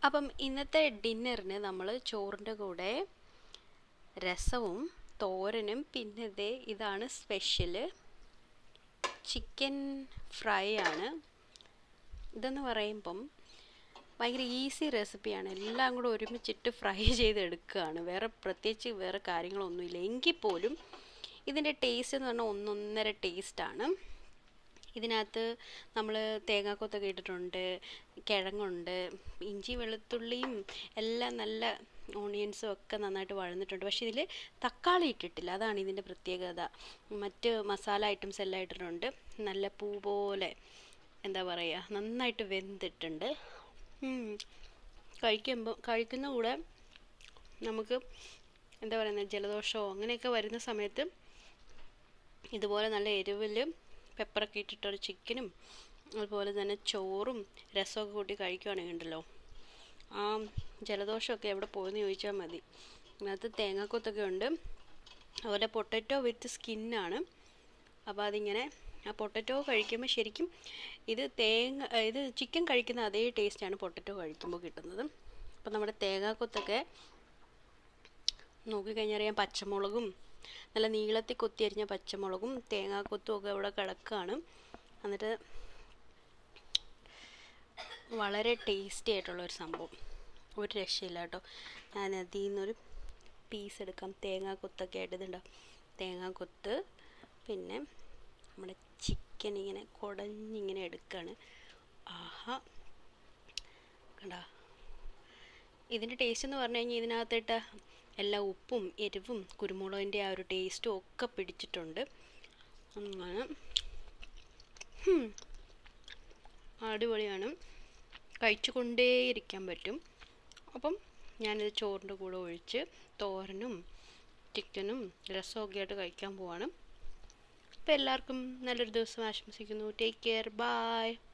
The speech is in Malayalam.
അപ്പം ഇന്നത്തെ ഡിന്നറിന് നമ്മൾ ചോറിൻ്റെ കൂടെ രസവും തോരനും പിന്നെ ദേ ഇതാണ് സ്പെഷ്യല് ചിക്കൻ ഫ്രൈ ആണ് ഇതെന്ന് പറയുമ്പം ഭയങ്കര ഈസി റെസിപ്പിയാണ് എല്ലാം കൂടെ ഒരുമിച്ചിട്ട് ഫ്രൈ ചെയ്തെടുക്കുകയാണ് വേറെ പ്രത്യേകിച്ച് വേറെ കാര്യങ്ങളൊന്നുമില്ല എങ്കിൽ പോലും ഇതിൻ്റെ ടേസ്റ്റ് എന്ന് പറഞ്ഞാൽ ഒന്നൊന്നര ടേസ്റ്റാണ് ഇതിനകത്ത് നമ്മൾ തേങ്ങാക്കൊത്തൊക്കെ ഇട്ടിട്ടുണ്ട് കിഴങ്ങുണ്ട് ഇഞ്ചി വെളുത്തുള്ളിയും എല്ലാം നല്ല ഓണിയൻസും ഒക്കെ നന്നായിട്ട് വഴന്നിട്ടുണ്ട് പക്ഷേ ഇതിൽ തക്കാളി ഇട്ടിട്ടില്ല അതാണ് ഇതിൻ്റെ പ്രത്യേകത മറ്റ് മസാല ഐറ്റംസ് എല്ലാം ഇട്ടിട്ടുണ്ട് നല്ല പൂ പോലെ എന്താ പറയുക നന്നായിട്ട് വെന്തിട്ടുണ്ട് കഴിക്കുമ്പോൾ കഴിക്കുന്ന കൂടെ നമുക്ക് എന്താ പറയുന്നത് ജലദോഷമോ അങ്ങനെയൊക്കെ വരുന്ന സമയത്ത് ഇതുപോലെ നല്ല എരിവിൽ പെപ്പറൊക്കെ ഇട്ടിട്ടൊരു ചിക്കനും അതുപോലെ തന്നെ ചോറും രസമൊക്കെ കൂട്ടി കഴിക്കുകയാണെങ്കിൽ ഉണ്ടല്ലോ ആ ജലദോഷമൊക്കെ എവിടെ പോയെന്ന് ചോദിച്ചാൽ മതി അതിനകത്ത് തേങ്ങാക്കൊത്തൊക്കെ ഉണ്ട് അതുപോലെ പൊട്ടറ്റോ വിത്ത് സ്കിന്നാണ് അപ്പോൾ അതിങ്ങനെ ആ പൊട്ടറ്റോ കഴിക്കുമ്പോൾ ശരിക്കും ഇത് തേങ്ങ ഇത് ചിക്കൻ കഴിക്കുന്ന അതേ ടേസ്റ്റാണ് പൊട്ടറ്റോ കഴിക്കുമ്പോൾ കിട്ടുന്നത് അപ്പോൾ നമ്മുടെ തേങ്ങാക്കൊത്തൊക്കെ നോക്കിക്കഴിഞ്ഞാൽ അറിയാം പച്ചമുളകും നല്ല നീളത്തിൽ കൊത്തിയരിഞ്ഞ പച്ചമുളകും തേങ്ങാക്കൊത്തും ഒക്കെ ഇവിടെ കിടക്കുകയാണ് എന്നിട്ട് വളരെ ടേസ്റ്റി ആയിട്ടുള്ള ഒരു സംഭവം ഒരു രക്ഷയില്ല കേട്ടോ ഞാൻ അതിൽ നിന്നൊരു പീസ് എടുക്കാം തേങ്ങാക്കൊത്തൊക്കെ ആയിട്ട് ഇതുണ്ടാവും തേങ്ങാക്കൊത്ത് പിന്നെ നമ്മുടെ ചിക്കൻ ഇങ്ങനെ കുടഞ്ഞിങ്ങനെ എടുക്കുകയാണ് ആഹാ കണ്ട ഇതിൻ്റെ ടേസ്റ്റ് എന്ന് പറഞ്ഞു കഴിഞ്ഞാൽ ഇതിനകത്തിട്ട് എല്ലാ ഉപ്പും എരിവും കുരുമുളകിൻ്റെ ആ ഒരു ടേസ്റ്റും ഒക്കെ പിടിച്ചിട്ടുണ്ട് അങ്ങനെ അടിപൊളിയാണ് കഴിച്ചു കൊണ്ടേയിരിക്കാൻ പറ്റും അപ്പം ഞാനിത് ചോറിൻ്റെ കൂടെ ഒഴിച്ച് തോരനും ചിക്കനും രസമൊക്കെ ആയിട്ട് കഴിക്കാൻ പോവാണ് അപ്പോൾ എല്ലാവർക്കും നല്ലൊരു ദിവസം ആശംസിക്കുന്നു ടേക്ക് കെയർ ബൈ